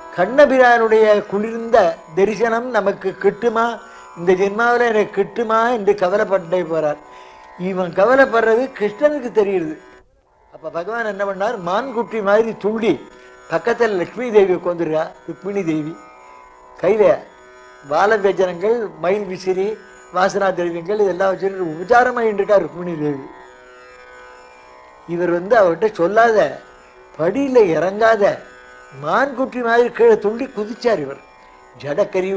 கண்ணபிரானுடைய குளிர்ந்த தரிசனம் நமக்கு கிட்டுமா இந்த ஜென்மாவில் எனக்கு கிட்டுமா என்று கவலைப்பட்டே போறார் இவன் கவலைப்படுறது கிருஷ்ணனுக்கு தெரியுது அப்ப பகவான் என்ன பண்ணார் மான்குட்டி மாதிரி துள்ளி பக்கத்தில் லக்ஷ்மி தேவி உட்காந்துருக்கா ருக்மிணி தேவி கையில பால வியஜனங்கள் மயில் விசிறி வாசனா திரவியங்கள் இதெல்லாம் வச்சுட்டு உபச்சாரமாக இருக்கா ருக்மிணி தேவி இவர் வந்து அவர்கிட்ட சொல்லாத படியில இறங்காத மான்குட்டி மாதிரி கீழே துள்ளி குதிச்சார் இவர் ஜடக்கரி